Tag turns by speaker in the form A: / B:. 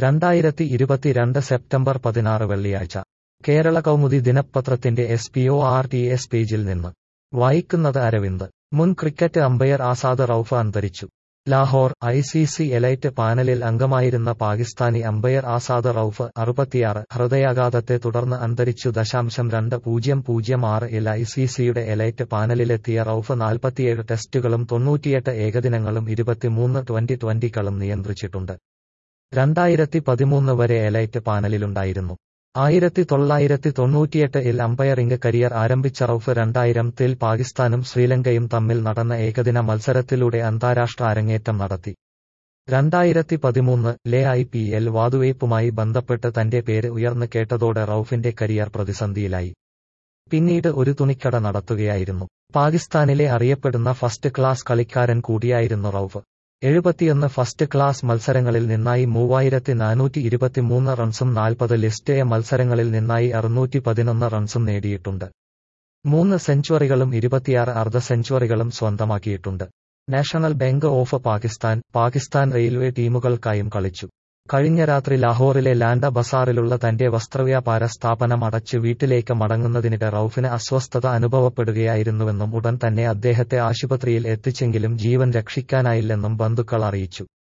A: രണ്ടായിരത്തി ഇരുപത്തിരണ്ട് സെപ്റ്റംബർ പതിനാറ് വെള്ളിയാഴ്ച കേരള കൗമുദി ദിനപത്രത്തിന്റെ S P O R T S പേജിൽ നിന്ന് വായിക്കുന്നത് അരവിന്ദ് മുൻ ക്രിക്കറ്റ് അമ്പയർ ആസാദ് റൌഫ് അന്തരിച്ചു Lahore I C C elite പാനലിൽ അംഗമായിരുന്ന പാകിസ്ഥാനി അമ്പയർ ആസാദ് റൌഫ് അറുപത്തിയാറ് ഹൃദയാഘാതത്തെ തുടർന്ന് അന്തരിച്ചു ദശാംശം രണ്ട് പൂജ്യം പൂജ്യം ആറ് ഇൽ ഐ സി സിയുടെ എലൈറ്റ് പാനലിലെത്തിയ റൌഫ് നാൽപ്പത്തിയേഴ് ടെസ്റ്റുകളും തൊണ്ണൂറ്റിയെട്ട് ഏകദിനങ്ങളും ഇരുപത്തിമൂന്ന് ട്വന്റി ട്വന്റികളും നിയന്ത്രിച്ചിട്ടുണ്ട് രണ്ടായിരത്തി പതിമൂന്ന് വരെ എലൈറ്റ് പാനലിലുണ്ടായിരുന്നു ആയിരത്തി തൊള്ളായിരത്തി തൊണ്ണൂറ്റിയെട്ട് ഇൽ അമ്പയറിംഗ് കരിയർ ആരംഭിച്ച റൌഫ് രണ്ടായിരം ത്തിൽ പാകിസ്ഥാനും ശ്രീലങ്കയും തമ്മിൽ നടന്ന ഏകദിന മത്സരത്തിലൂടെ അന്താരാഷ്ട്ര അരങ്ങേറ്റം നടത്തി രണ്ടായിരത്തി പതിമൂന്ന് ലെ ഐ പി എൽ വാതുവയ്പുമായി ബന്ധപ്പെട്ട് തന്റെ പേര് ഉയർന്നു കേട്ടതോടെ റൌഫിന്റെ കരിയർ പ്രതിസന്ധിയിലായി പിന്നീട് ഒരു തുണിക്കട നടത്തുകയായിരുന്നു പാകിസ്ഥാനിലെ അറിയപ്പെടുന്ന ഫസ്റ്റ് ക്ലാസ് കളിക്കാരൻ കൂടിയായിരുന്നു റൌഫ് എഴുപത്തിയൊന്ന് ഫസ്റ്റ് ക്ലാസ് മത്സരങ്ങളിൽ നിന്നായി മൂവായിരത്തി നാനൂറ്റി ഇരുപത്തിമൂന്ന് റൺസും നാൽപ്പത് ലിസ്റ്റ് എ മത്സരങ്ങളിൽ നിന്നായി അറുന്നൂറ്റി പതിനൊന്ന് റൺസും നേടിയിട്ടുണ്ട് മൂന്ന് സെഞ്ചുറികളും ഇരുപത്തിയാറ് അർദ്ധ സെഞ്ചുറികളും സ്വന്തമാക്കിയിട്ടുണ്ട് national bank of Pakistan Pakistan railway ടീമുകൾക്കായും കളിച്ചു കഴിഞ്ഞ രാത്രി ലാഹോറിലെ ലാൻഡ ബസാറിലുള്ള തന്റെ വസ്ത്രവ്യാപാര സ്ഥാപനം അടച്ച് വീട്ടിലേക്ക് മടങ്ങുന്നതിനിടെ റൌഫിന് അസ്വസ്ഥത അനുഭവപ്പെടുകയായിരുന്നുവെന്നും ഉടൻ തന്നെ അദ്ദേഹത്തെ ആശുപത്രിയിൽ എത്തിച്ചെങ്കിലും ജീവൻ രക്ഷിക്കാനായില്ലെന്നും ബന്ധുക്കൾ അറിയിച്ചു